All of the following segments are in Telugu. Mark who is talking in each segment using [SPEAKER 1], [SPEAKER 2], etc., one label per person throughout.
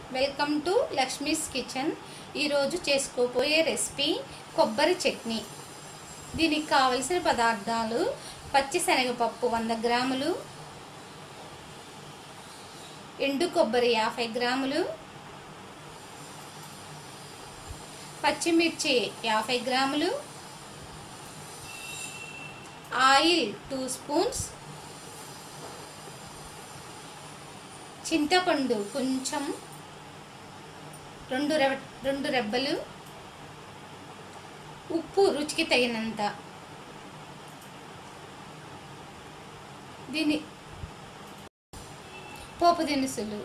[SPEAKER 1] వెల్కమ్ టు లక్ష్మీస్ కిచెన్ ఈరోజు చేసుకోబోయే రెసిపీ కొబ్బరి చట్నీ దీనికి కావలసిన పదార్థాలు పచ్చి శనగపప్పు వంద గ్రాములు ఎండు కొబ్బరి యాభై గ్రాములు పచ్చిమిర్చి యాభై గ్రాములు ఆయిల్ టూ స్పూన్స్ చింతపండు కొంచెం రెండు రె రెండు రెబ్బలు ఉప్పు రుచికి తగినంత దీని పోపు దినుసులు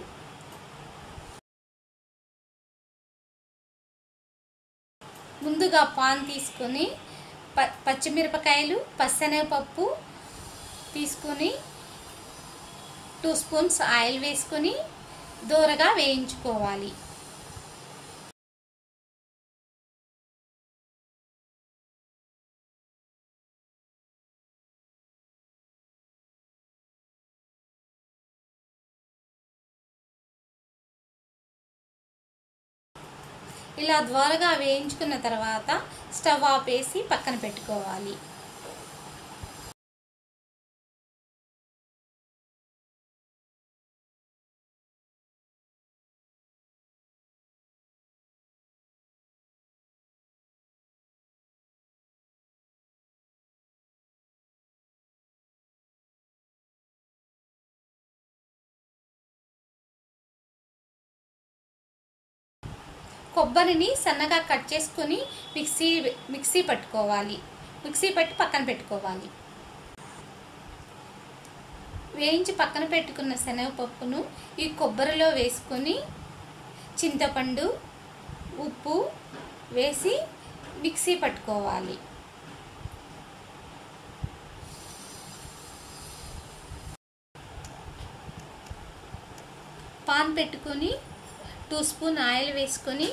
[SPEAKER 1] ముందుగా పాన్ తీసుకొని ప పచ్చిమిరపకాయలు పచ్చనగపప్పు తీసుకొని టూ స్పూన్స్ ఆయిల్ వేసుకొని దూరగా వేయించుకోవాలి ఇలా ద్వారగా వేయించుకున్న తర్వాత స్టవ్ ఆపేసి పక్కన పెట్టుకోవాలి కొబ్బరిని సన్నగా కట్ చేసుకొని మిక్సీ మిక్సీ పట్టుకోవాలి మిక్సీ పట్టి పక్కన పెట్టుకోవాలి వేయించి పక్కన పెట్టుకున్న శనగపప్పును ఈ కొబ్బరిలో వేసుకొని చింతపండు ఉప్పు వేసి మిక్సీ పట్టుకోవాలి పాన్ పెట్టుకొని టూ స్పూన్ ఆయిల్ వేసుకొని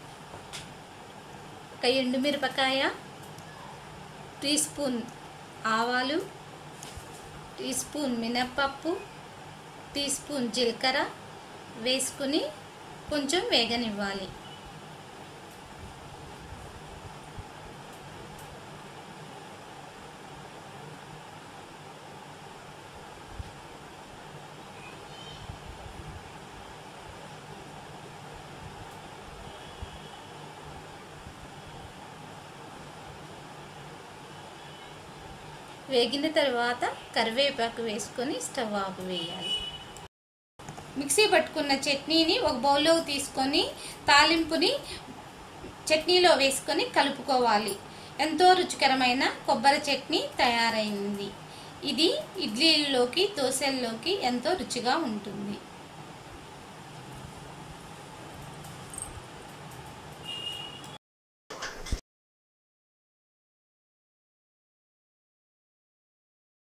[SPEAKER 1] ఒక ఎండుమిరపకాయ టీ స్పూన్ ఆవాలు టీ స్పూన్ మినప్పప్పు టీ స్పూన్ జీలకర్ర వేసుకుని కొంచెం వేగనివ్వాలి వేగిన తర్వాత కరివేపాకు వేసుకొని స్టవ్ ఆపు వేయాలి మిక్సీ పట్టుకున్న చట్నీని ఒక బౌల్లో తీసుకొని తాలింపుని చట్నీలో వేసుకొని కలుపుకోవాలి ఎంతో రుచికరమైన కొబ్బరి చట్నీ తయారైంది ఇది ఇడ్లీల్లోకి దోశల్లోకి ఎంతో రుచిగా ఉంటుంది